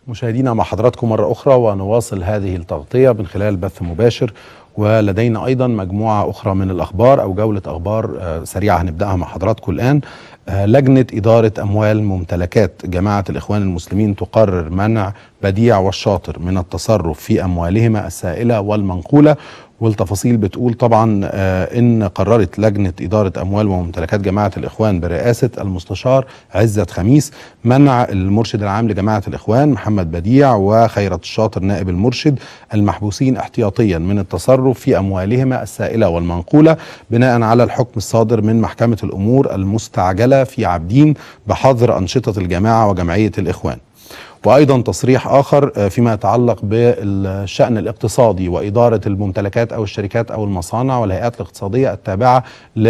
مشاهدينا مع حضراتكم مرة أخرى ونواصل هذه التغطية من خلال بث مباشر ولدينا أيضا مجموعة أخرى من الأخبار أو جولة أخبار آه، سريعة هنبدأها مع حضراتكم الآن آه، لجنة إدارة أموال ممتلكات جماعة الإخوان المسلمين تقرر منع بديع والشاطر من التصرف في أموالهما السائلة والمنقولة والتفاصيل بتقول طبعا آه، ان قررت لجنه اداره اموال وممتلكات جماعه الاخوان برئاسه المستشار عزت خميس منع المرشد العام لجماعه الاخوان محمد بديع وخيرت الشاطر نائب المرشد المحبوسين احتياطيا من التصرف في اموالهما السائله والمنقوله بناء على الحكم الصادر من محكمه الامور المستعجله في عابدين بحظر انشطه الجماعه وجمعيه الاخوان وايضا تصريح اخر آه، فيما يتعلق بالشان الاقتصادي واداره الممتلكات او الشركات او المصانع والهيئات الاقتصاديه التابعه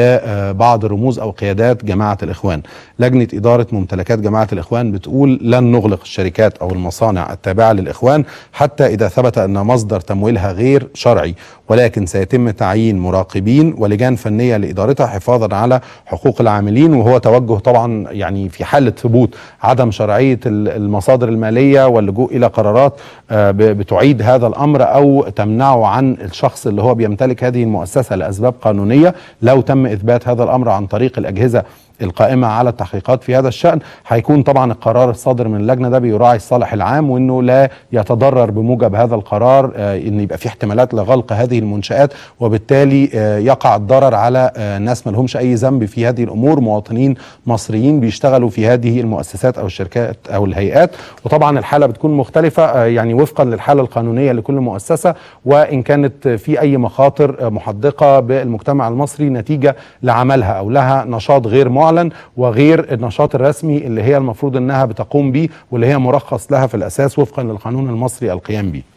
لبعض رموز او قيادات جماعه الاخوان. لجنه اداره ممتلكات جماعه الاخوان بتقول لن نغلق الشركات او المصانع التابعه للاخوان حتى اذا ثبت ان مصدر تمويلها غير شرعي ولكن سيتم تعيين مراقبين ولجان فنيه لادارتها حفاظا على حقوق العاملين وهو توجه طبعا يعني في حاله ثبوت عدم شرعيه المصادر الماليه واللجوء الى قرارات آه، ب- بتعيد هذا الامر او تمنعه عن الشخص اللي هو بيمتلك هذه المؤسسه لاسباب قانونيه لو تم اثبات هذا الامر عن طريق الاجهزه القائمة على التحقيقات في هذا الشأن هيكون طبعا القرار الصادر من اللجنة ده بيراعي الصالح العام وانه لا يتضرر بموجب هذا القرار آه، ان يبقى في احتمالات لغلق هذه المنشآت وبالتالي آه، يقع الضرر على آه، ناس ما لهمش اي ذنب في هذه الامور مواطنين مصريين بيشتغلوا في هذه المؤسسات او الشركات او الهيئات وطبعا الحالة بتكون مختلفة آه، يعني وفقا للحالة القانونية لكل مؤسسة وان كانت في اي مخاطر آه، محدقة بالمجتمع المصري نتيجة لعملها او لها نشاط غير معلن وغير النشاط الرسمي اللي هي المفروض انها بتقوم به واللي هي مرخص لها في الاساس وفقا للقانون المصري القيام به.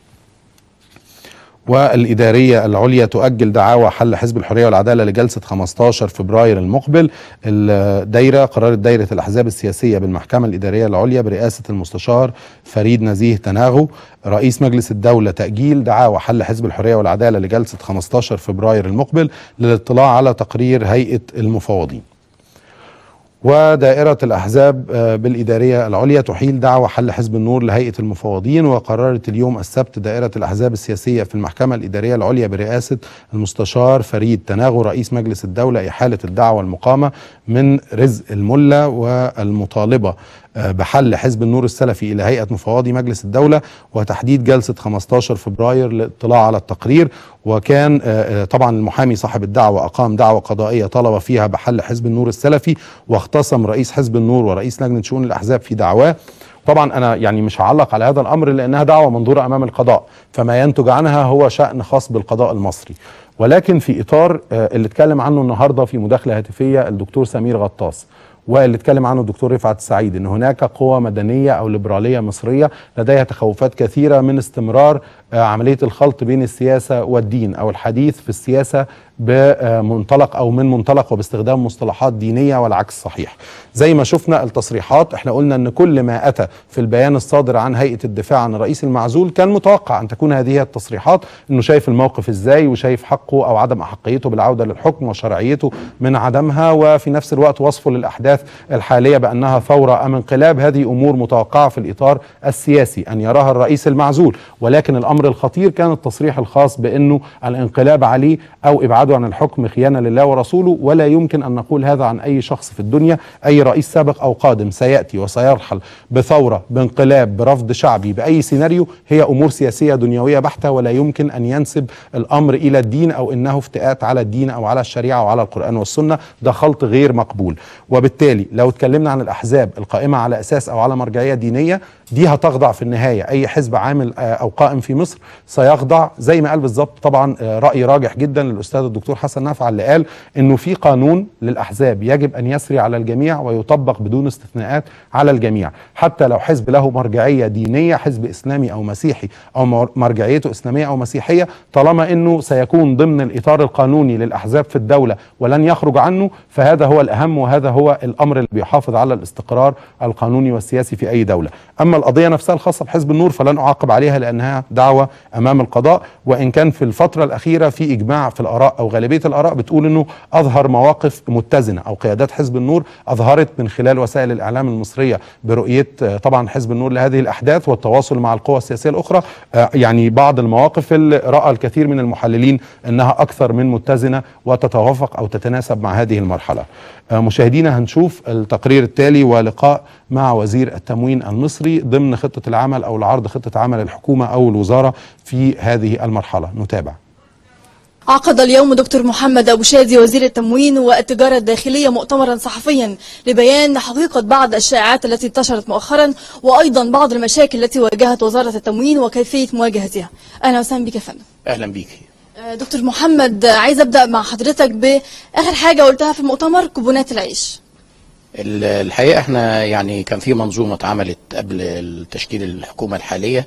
والإدارية العليا تؤجل دعاوى حل حزب الحرية والعدالة لجلسة 15 فبراير المقبل الدايرة قررت دايرة الأحزاب السياسية بالمحكمة الإدارية العليا برئاسة المستشار فريد نزيه تناغو رئيس مجلس الدولة تأجيل دعاوى حل حزب الحرية والعدالة لجلسة 15 فبراير المقبل للاطلاع على تقرير هيئة المفوضين ودائرة الأحزاب آه، بالإدارية العليا تحيل دعوى حل حزب النور لهيئة المفوضين وقررت اليوم السبت دائرة الأحزاب السياسية في المحكمة الإدارية العليا برئاسة المستشار فريد تناغو رئيس مجلس الدولة إحالة الدعوى المقامة من رزق الملا والمطالبة آه، بحل حزب النور السلفي إلى هيئة مفوضي مجلس الدولة وتحديد جلسة 15 فبراير للاطلاع على التقرير وكان آه، آه، طبعا المحامي صاحب الدعوة أقام دعوة قضائية طلب فيها بحل حزب النور السلفي واختصم رئيس حزب النور ورئيس لجنة شؤون الأحزاب في دعواه طبعا انا يعني مش هعلق على هذا الامر لانها دعوه منظوره امام القضاء فما ينتج عنها هو شان خاص بالقضاء المصري ولكن في اطار آه، اللي اتكلم عنه النهارده في مداخله هاتفيه الدكتور سمير غطاس واللي اتكلم عنه الدكتور رفعت السعيد ان هناك قوى مدنيه او ليبراليه مصريه لديها تخوفات كثيره من استمرار آه، عمليه الخلط بين السياسه والدين او الحديث في السياسه بمنطلق او من منطلق وباستخدام مصطلحات دينيه والعكس صحيح. زي ما شفنا التصريحات احنا قلنا ان كل ما اتى في البيان الصادر عن هيئه الدفاع عن الرئيس المعزول كان متوقع ان تكون هذه هي التصريحات انه شايف الموقف ازاي وشايف حقه او عدم احقيته بالعوده للحكم وشرعيته من عدمها وفي نفس الوقت وصفه للاحداث الحاليه بانها ثوره ام انقلاب هذه امور متوقعه في الاطار السياسي ان يراها الرئيس المعزول ولكن الامر الخطير كان التصريح الخاص بانه الانقلاب عليه او ابعاده عن الحكم خيانه لله ورسوله ولا يمكن ان نقول هذا عن اي شخص في الدنيا اي رئيس سابق او قادم سياتي وسيرحل بثوره بانقلاب برفض شعبي باي سيناريو هي امور سياسيه دنيويه بحته ولا يمكن ان ينسب الامر الى الدين او انه افتئات على الدين او على الشريعه او على القران والسنه ده خلط غير مقبول وبالتالي لو اتكلمنا عن الاحزاب القائمه على اساس او على مرجعيه دينيه دي هتخضع في النهايه اي حزب عامل آه، او قائم في مصر سيخضع زي ما قال بالظبط طبعا آه، راي راجح جدا للاستاذ الدكتور حسن نافع اللي قال انه في قانون للاحزاب يجب ان يسري على الجميع ويطبق بدون استثناءات على الجميع حتى لو حزب له مرجعيه دينيه حزب اسلامي او مسيحي او مر- مرجعيته اسلاميه او مسيحيه طالما انه سيكون ضمن الاطار القانوني للاحزاب في الدوله ولن يخرج عنه فهذا هو الاهم وهذا هو الامر اللي بيحافظ على الاستقرار القانوني والسياسي في اي دوله اما القضيه نفسها الخاصه بحزب النور فلن اعاقب عليها لانها دعوه امام القضاء وان كان في الفتره الاخيره في اجماع في الاراء او غالبيه الاراء بتقول انه اظهر مواقف متزنه او قيادات حزب النور اظهرت من خلال وسائل الاعلام المصريه برؤيه آه، طبعا حزب النور لهذه الاحداث والتواصل مع القوى السياسيه الاخرى آه، يعني بعض المواقف اللي راى الكثير من المحللين انها اكثر من متزنه وتتوافق او تتناسب مع هذه المرحله. آه، مشاهدينا هنشوف التقرير التالي ولقاء مع وزير التموين المصري ضمن خطه العمل او العرض خطه عمل الحكومه او الوزاره في هذه المرحله نتابع. عقد اليوم دكتور محمد أبو شادي وزير التموين والتجارة الداخلية مؤتمرا صحفيا لبيان حقيقة بعض الشائعات التي انتشرت مؤخرا وأيضا بعض المشاكل التي واجهت وزارة التموين وكيفية مواجهتها أهلا وسهلا بك يا فندم اهلا بيك آه، دكتور محمد آه، عايز أبدأ مع حضرتك بآخر حاجة قلتها في المؤتمر كوبونات العيش ال- الحقيقه احنا يعني كان في منظومه اتعملت قبل تشكيل الحكومه الحاليه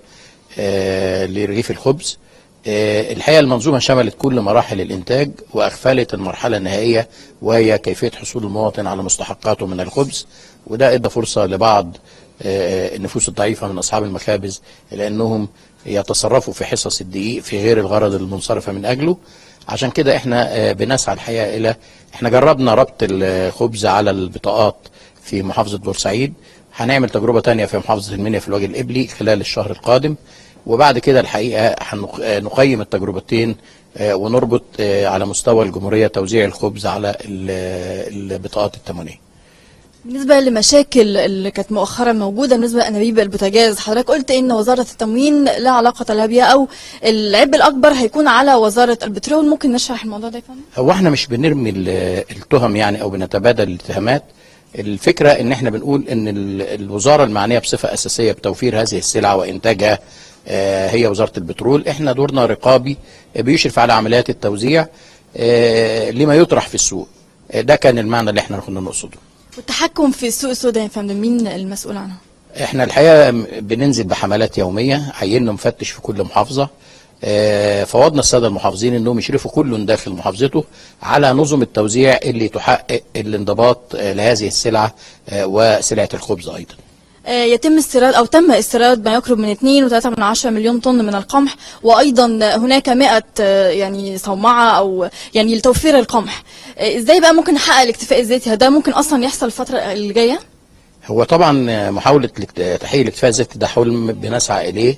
آه، لرغيف الخبز آه، الحقيقه المنظومه شملت كل مراحل الانتاج واغفلت المرحله النهائيه وهي كيفيه حصول المواطن على مستحقاته من الخبز وده ادى فرصه لبعض آه، النفوس الضعيفه من اصحاب المخابز لانهم يتصرفوا في حصص الدقيق في غير الغرض المنصرفه من اجله عشان كده احنا آه، بنسعى الحقيقه الى احنا جربنا ربط الخبز على البطاقات في محافظه بورسعيد هنعمل تجربه تانية في محافظه المنيا في الوجه القبلي خلال الشهر القادم وبعد كده الحقيقه هنق- آه، نقيم التجربتين آه، ونربط آه، على مستوى الجمهوريه توزيع الخبز على ال- البطاقات التموينيه بالنسبة لمشاكل اللي كانت مؤخرا موجودة بالنسبة لأنابيب البوتاجاز حضرتك قلت إن وزارة التموين لا علاقة لها بها أو العبء الأكبر هيكون على وزارة البترول ممكن نشرح الموضوع ده يا فندم؟ هو احنا مش بنرمي ال- التهم يعني او بنتبادل الاتهامات الفكره ان احنا بنقول ان ال- الوزاره المعنيه بصفه اساسيه بتوفير هذه السلعه وانتاجها آه، هي وزاره البترول احنا دورنا رقابي آه، بيشرف على عمليات التوزيع آه، لما يطرح في السوق آه، ده كان المعنى اللي احنا كنا نقصده والتحكم في السوق السوداء يا فندم مين المسؤول عنها؟ احنا الحقيقه م- بننزل بحملات يوميه عيننا مفتش في كل محافظه آه، فوضنا الساده المحافظين انهم يشرفوا كل داخل محافظته على نظم التوزيع اللي تحقق الانضباط آه، لهذه السلعه آه، وسلعه الخبز ايضا. آه، يتم استيراد او تم استيراد ما يقرب من 2.3 من عشرة مليون طن من القمح وايضا هناك 100 آه، يعني صومعه او يعني لتوفير القمح آه، ازاي بقى ممكن نحقق الاكتفاء الذاتي ده ممكن اصلا يحصل الفتره اللي جايه هو طبعا آه، محاوله الاكت- تحقيق الاكتفاء الذاتي ده حلم بنسعى اليه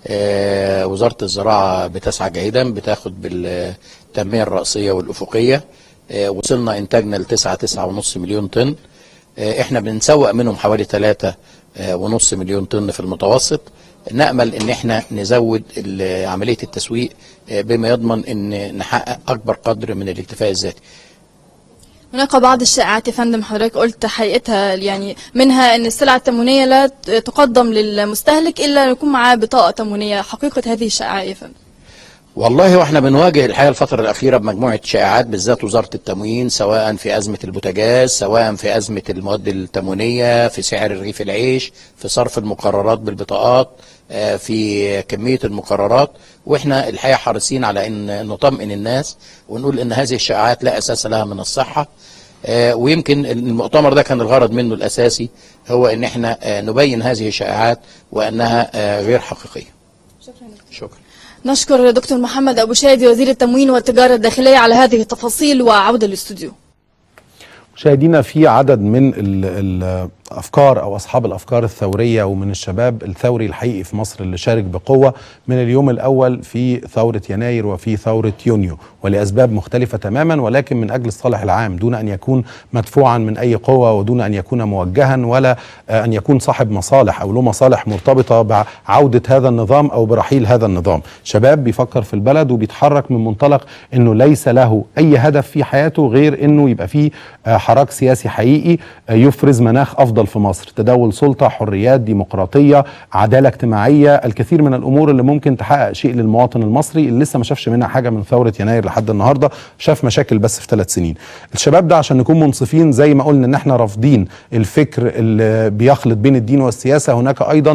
آه، وزاره الزراعه بتسعى جيدا بتاخد بالتنميه الراسيه والافقيه آه، وصلنا انتاجنا لتسعة تسعة ونص مليون طن آه، احنا بنسوق منهم حوالي ثلاثة ونص مليون طن في المتوسط نأمل ان احنا نزود ال- عملية التسويق آه، بما يضمن ان نحقق اكبر قدر من الاكتفاء الذاتي هناك بعض الشائعات يا فندم حضرتك قلت حقيقتها يعني منها ان السلعه التموينيه لا ت- تقدم للمستهلك الا أن يكون معاه بطاقه تموينيه حقيقه هذه الشائعه يا فندم والله واحنا بنواجه الحقيقه الفتره الاخيره بمجموعه شائعات بالذات وزاره التموين سواء في ازمه البوتاجاز سواء في ازمه المواد التموينيه في سعر رغيف العيش في صرف المقررات بالبطاقات آه، في كميه المقررات واحنا الحقيقه حريصين على ان نطمئن الناس ونقول ان هذه الشائعات لا اساس لها من الصحه آه، ويمكن المؤتمر ده كان الغرض منه الاساسي هو ان احنا آه، نبين هذه الشائعات وانها آه، غير حقيقيه شكرا نشكر دكتور محمد ابو شادي وزير التموين والتجاره الداخليه على هذه التفاصيل وعوده للاستوديو مشاهدينا في عدد من ال- الافكار او اصحاب الافكار الثوريه ومن الشباب الثوري الحقيقي في مصر اللي شارك بقوه من اليوم الاول في ثوره يناير وفي ثوره يونيو ولاسباب مختلفه تماما ولكن من اجل الصالح العام دون ان يكون مدفوعا من اي قوه ودون ان يكون موجها ولا آه، ان يكون صاحب مصالح او له مصالح مرتبطه بعوده هذا النظام او برحيل هذا النظام شباب بيفكر في البلد وبيتحرك من منطلق انه ليس له اي هدف في حياته غير انه يبقى فيه آه، حراك سياسي حقيقي آه، يفرز مناخ افضل في مصر تداول سلطه حريات ديمقراطيه عداله اجتماعيه الكثير من الامور اللي ممكن تحقق شيء للمواطن المصري اللي لسه ما شافش منها حاجه من ثوره يناير لحد النهارده شاف مشاكل بس في ثلاث سنين الشباب ده عشان نكون منصفين زي ما قلنا ان احنا رافضين الفكر اللي بيخلط بين الدين والسياسه هناك ايضا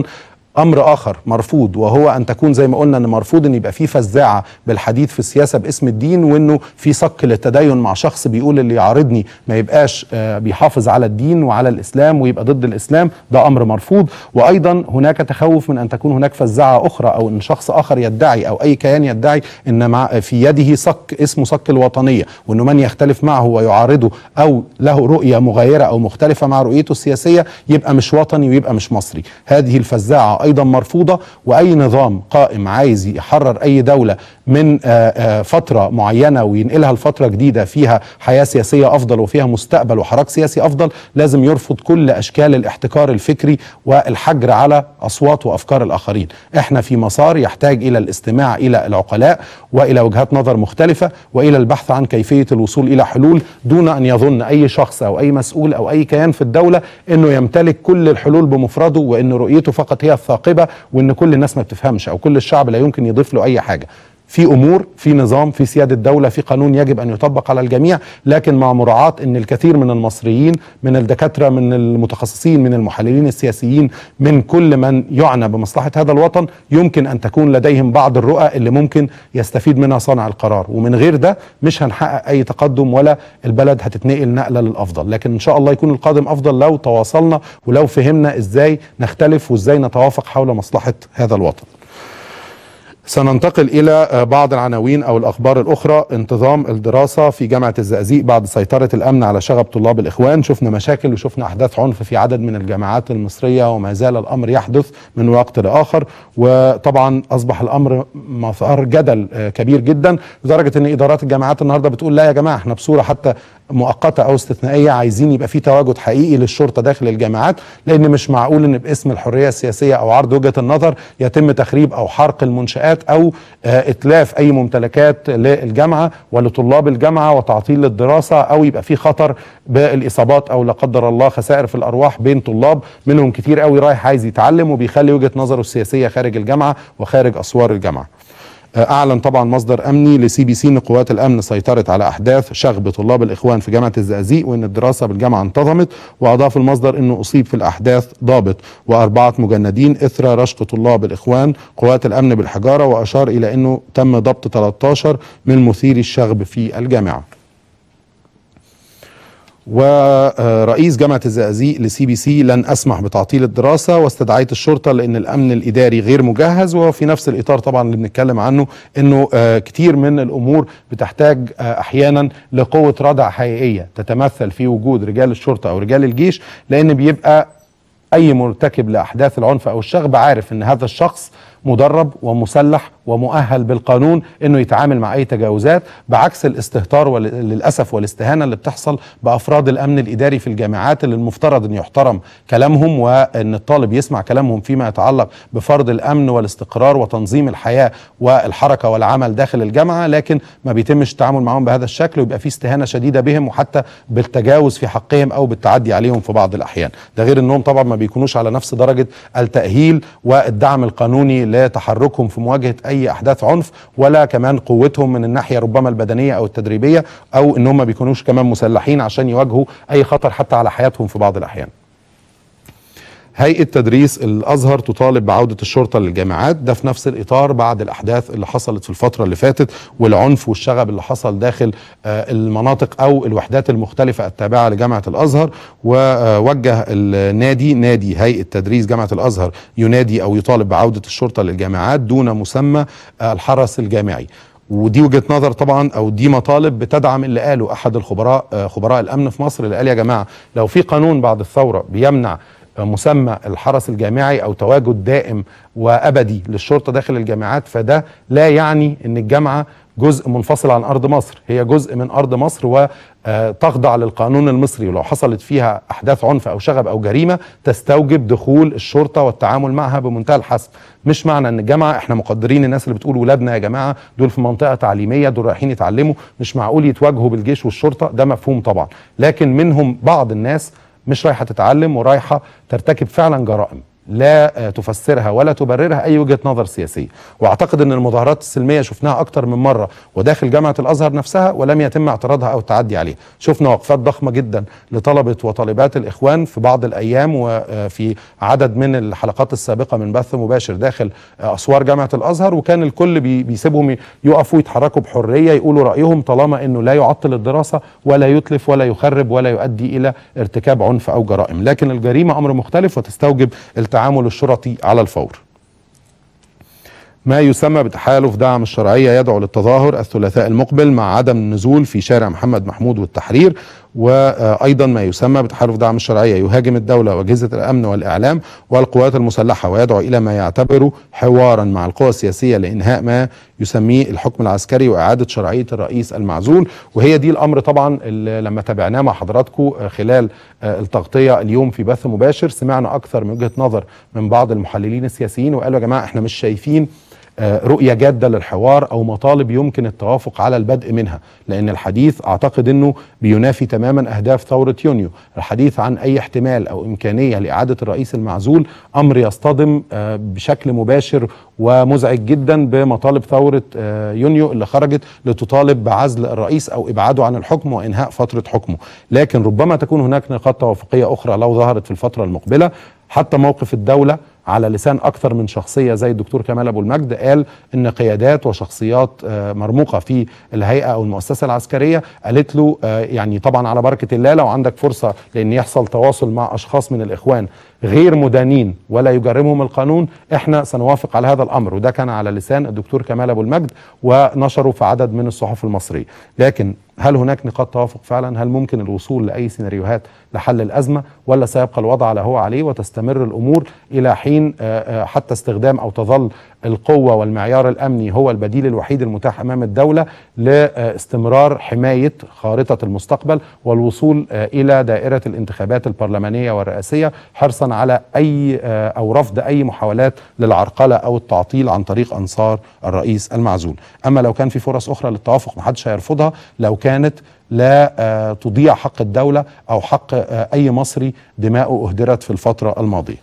امر اخر مرفوض وهو ان تكون زي ما قلنا ان مرفوض ان يبقى في فزاعه بالحديث في السياسه باسم الدين وانه في صك للتدين مع شخص بيقول اللي يعارضني ما يبقاش آه، بيحافظ على الدين وعلى الاسلام ويبقى ضد الاسلام ده امر مرفوض وايضا هناك تخوف من ان تكون هناك فزاعه اخرى او ان شخص اخر يدعي او اي كيان يدعي ان مع في يده صك اسمه صك الوطنيه وانه من يختلف معه ويعارضه او له رؤيه مغايره او مختلفه مع رؤيته السياسيه يبقى مش وطني ويبقى مش مصري هذه الفزاعه ايضا مرفوضه واي نظام قائم عايز يحرر اي دوله من آه، آه، فتره معينه وينقلها لفتره جديده فيها حياه سياسيه افضل وفيها مستقبل وحراك سياسي افضل لازم يرفض كل اشكال الاحتكار الفكري والحجر على اصوات وافكار الاخرين احنا في مسار يحتاج الى الاستماع الى العقلاء والى وجهات نظر مختلفه والى البحث عن كيفيه الوصول الى حلول دون ان يظن اي شخص او اي مسؤول او اي كيان في الدوله انه يمتلك كل الحلول بمفرده وان رؤيته فقط هي الثاقبه وان كل الناس ما بتفهمش او كل الشعب لا يمكن يضيف له اي حاجه في امور في نظام في سياده دوله في قانون يجب ان يطبق على الجميع لكن مع مراعاه ان الكثير من المصريين من الدكاتره من المتخصصين من المحللين السياسيين من كل من يعنى بمصلحه هذا الوطن يمكن ان تكون لديهم بعض الرؤى اللي ممكن يستفيد منها صانع القرار ومن غير ده مش هنحقق اي تقدم ولا البلد هتتنقل نقله للافضل لكن ان شاء الله يكون القادم افضل لو تواصلنا ولو فهمنا ازاي نختلف وازاي نتوافق حول مصلحه هذا الوطن سننتقل إلى آه، بعض العناوين أو الأخبار الأخرى انتظام الدراسة في جامعة الزقازيق بعد سيطرة الأمن على شغب طلاب الإخوان شفنا مشاكل وشفنا أحداث عنف في عدد من الجامعات المصرية وما زال الأمر يحدث من وقت لآخر وطبعا أصبح الأمر مثار جدل آه، كبير جدا لدرجة أن إدارات الجامعات النهاردة بتقول لا يا جماعة احنا بصورة حتى مؤقتة أو استثنائية عايزين يبقى في تواجد حقيقي للشرطة داخل الجامعات لأن مش معقول أن باسم الحرية السياسية أو عرض وجهة النظر يتم تخريب أو حرق المنشآت أو آه، إتلاف أي ممتلكات للجامعة ولطلاب الجامعة وتعطيل للدراسة أو يبقى في خطر بالإصابات أو لا قدر الله خسائر في الأرواح بين طلاب منهم كتير قوي رايح عايز يتعلم وبيخلي وجهة نظره السياسية خارج الجامعة وخارج أسوار الجامعة اعلن طبعا مصدر امني لسي بي سي ان قوات الامن سيطرت على احداث شغب طلاب الاخوان في جامعه الزقازيق وان الدراسه بالجامعه انتظمت واضاف المصدر انه اصيب في الاحداث ضابط واربعه مجندين اثر رشق طلاب الاخوان قوات الامن بالحجاره واشار الى انه تم ضبط 13 من مثيري الشغب في الجامعه ورئيس جامعة الزقازيق لسي بي سي لن أسمح بتعطيل الدراسة واستدعيت الشرطة لأن الأمن الإداري غير مجهز وفي نفس الإطار طبعا اللي بنتكلم عنه أنه آه، كتير من الأمور بتحتاج آه، أحيانا لقوة ردع حقيقية تتمثل في وجود رجال الشرطة أو رجال الجيش لأن بيبقى اي مرتكب لاحداث العنف او الشغب عارف ان هذا الشخص مدرب ومسلح ومؤهل بالقانون انه يتعامل مع اي تجاوزات بعكس الاستهتار وللاسف والاستهانه اللي بتحصل بافراد الامن الاداري في الجامعات اللي المفترض ان يحترم كلامهم وان الطالب يسمع كلامهم فيما يتعلق بفرض الامن والاستقرار وتنظيم الحياه والحركه والعمل داخل الجامعه لكن ما بيتمش التعامل معهم بهذا الشكل ويبقى في استهانه شديده بهم وحتى بالتجاوز في حقهم او بالتعدي عليهم في بعض الاحيان ده غير انهم طبعا ما بيكونوش على نفس درجه التاهيل والدعم القانوني لتحركهم في مواجهه اي احداث عنف ولا كمان قوتهم من الناحيه ربما البدنيه او التدريبيه او ان هم ما بيكونوش كمان مسلحين عشان يواجهوا اي خطر حتى على حياتهم في بعض الاحيان هيئة تدريس الأزهر تطالب بعودة الشرطة للجامعات ده في نفس الإطار بعد الأحداث اللي حصلت في الفترة اللي فاتت والعنف والشغب اللي حصل داخل آه، المناطق أو الوحدات المختلفة التابعة لجامعة الأزهر ووجه النادي نادي هيئة تدريس جامعة الأزهر ينادي أو يطالب بعودة الشرطة للجامعات دون مسمى آه، الحرس الجامعي ودي وجهه نظر طبعا او دي مطالب بتدعم اللي قاله احد الخبراء آه، خبراء الامن في مصر اللي قال يا جماعه لو في قانون بعد الثوره بيمنع مسمى الحرس الجامعي او تواجد دائم وابدي للشرطه داخل الجامعات فده لا يعني ان الجامعه جزء منفصل عن ارض مصر هي جزء من ارض مصر وتخضع للقانون المصري ولو حصلت فيها احداث عنف او شغب او جريمه تستوجب دخول الشرطه والتعامل معها بمنتهى الحسم مش معنى ان الجامعه احنا مقدرين الناس اللي بتقول ولادنا يا جماعه دول في منطقه تعليميه دول رايحين يتعلموا مش معقول يتواجهوا بالجيش والشرطه ده مفهوم طبعا لكن منهم بعض الناس مش رايحه تتعلم ورايحه ترتكب فعلا جرائم لا آه، تفسرها ولا تبررها اي وجهه نظر سياسيه واعتقد ان المظاهرات السلميه شفناها اكتر من مره وداخل جامعه الازهر نفسها ولم يتم اعتراضها او التعدي عليها شفنا وقفات ضخمه جدا لطلبه وطالبات الاخوان في بعض الايام وفي عدد من الحلقات السابقه من بث مباشر داخل آه، اسوار جامعه الازهر وكان الكل بي- بيسيبهم يقفوا يتحركوا بحريه يقولوا رايهم طالما انه لا يعطل الدراسه ولا يتلف ولا يخرب ولا يؤدي الى ارتكاب عنف او جرائم لكن الجريمه امر مختلف وتستوجب التعامل الشرطي على الفور ما يسمى بتحالف دعم الشرعية يدعو للتظاهر الثلاثاء المقبل مع عدم النزول في شارع محمد محمود والتحرير وأيضا ما يسمى بتحالف دعم الشرعية يهاجم الدولة وأجهزة الأمن والإعلام والقوات المسلحة ويدعو إلى ما يعتبره حوارا مع القوى السياسية لإنهاء ما يسميه الحكم العسكري وإعادة شرعية الرئيس المعزول وهي دي الأمر طبعا اللي لما تابعناه مع حضراتكم خلال التغطية اليوم في بث مباشر سمعنا أكثر من وجهة نظر من بعض المحللين السياسيين وقالوا يا جماعة احنا مش شايفين آه، رؤية جادة للحوار أو مطالب يمكن التوافق على البدء منها لأن الحديث أعتقد أنه بينافي تماما أهداف ثورة يونيو الحديث عن أي احتمال أو إمكانية لإعادة الرئيس المعزول أمر يصطدم آه، بشكل مباشر ومزعج جدا بمطالب ثورة آه، يونيو اللي خرجت لتطالب بعزل الرئيس أو إبعاده عن الحكم وإنهاء فترة حكمه لكن ربما تكون هناك نقاط توافقية أخرى لو ظهرت في الفترة المقبلة حتى موقف الدولة على لسان اكثر من شخصيه زي الدكتور كمال ابو المجد قال ان قيادات وشخصيات آه، مرموقه في الهيئه او المؤسسه العسكريه قالت له آه، يعني طبعا على بركه الله لو عندك فرصه لان يحصل تواصل مع اشخاص من الاخوان غير مدانين ولا يجرمهم القانون احنا سنوافق على هذا الامر وده كان على لسان الدكتور كمال ابو المجد ونشره في عدد من الصحف المصريه لكن هل هناك نقاط توافق فعلا هل ممكن الوصول لاي سيناريوهات لحل الازمه ولا سيبقى الوضع على هو عليه وتستمر الامور الى حين آه، آه، حتى استخدام او تظل القوه والمعيار الامني هو البديل الوحيد المتاح امام الدوله لاستمرار حمايه خارطه المستقبل والوصول آه، الى دائره الانتخابات البرلمانيه والرئاسيه حرصا على اي آه، او رفض اي محاولات للعرقله او التعطيل عن طريق انصار الرئيس المعزول اما لو كان في فرص اخرى للتوافق محدش هيرفضها لو كانت لا آه، تضيع حق الدولة أو حق آه، أي مصري دماؤه أهدرت في الفترة الماضية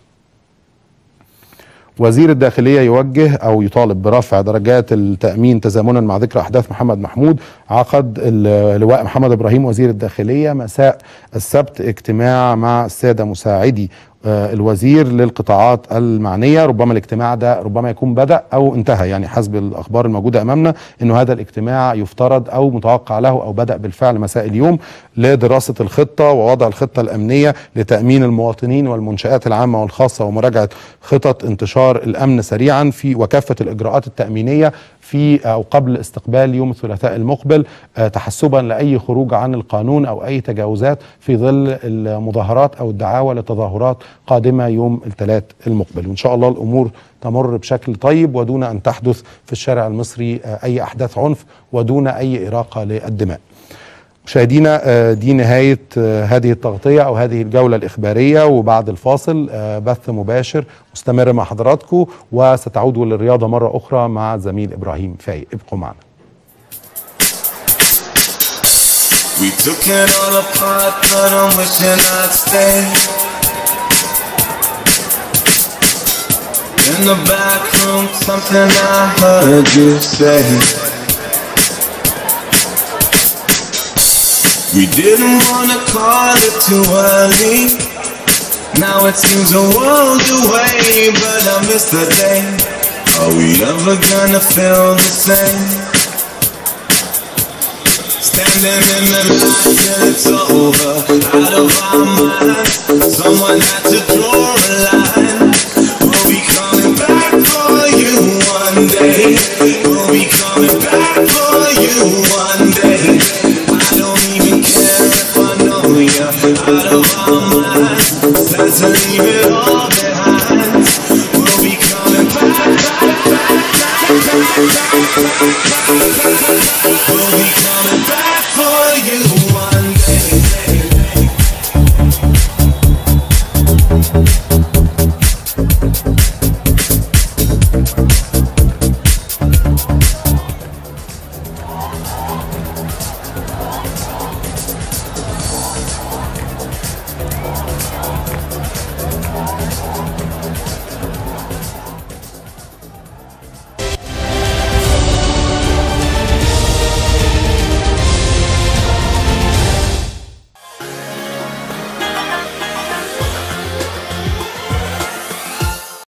وزير الداخلية يوجه أو يطالب برفع درجات التأمين تزامنا مع ذكرى أحداث محمد محمود عقد اللواء محمد إبراهيم وزير الداخلية مساء السبت اجتماع مع السادة مساعدي آه، الوزير للقطاعات المعنية ربما الاجتماع ده ربما يكون بدأ أو انتهى يعني حسب الأخبار الموجودة أمامنا أنه هذا الاجتماع يفترض أو متوقع له أو بدأ بالفعل مساء اليوم لدراسة الخطة ووضع الخطة الأمنية لتأمين المواطنين والمنشآت العامة والخاصة ومراجعة خطط انتشار الأمن سريعا في وكافة الإجراءات التأمينية في أو قبل استقبال يوم الثلاثاء المقبل آه، تحسبا لأي خروج عن القانون أو أي تجاوزات في ظل المظاهرات أو الدعاوى لتظاهرات قادمة يوم الثلاث المقبل وإن شاء الله الأمور تمر بشكل طيب ودون أن تحدث في الشارع المصري آه، أي أحداث عنف ودون أي إراقة للدماء مشاهدينا آه، دي نهاية آه، هذه التغطية أو هذه الجولة الإخبارية وبعد الفاصل آه، بث مباشر مستمر مع حضراتكم وستعود للرياضة مرة أخرى مع زميل إبراهيم فايق ابقوا معنا We took it all apart, but I'm wishing I'd stay. In the back room, something I heard you say. We didn't wanna call it too early. Now it seems a world away, but I miss the day. Are we ever gonna feel the same? Standing in the light till it's over, out of our minds. Someone had to draw a line. We'll be coming back for you one day. We'll be coming back for you one day. I don't even care if I know you're out of our minds. Doesn't even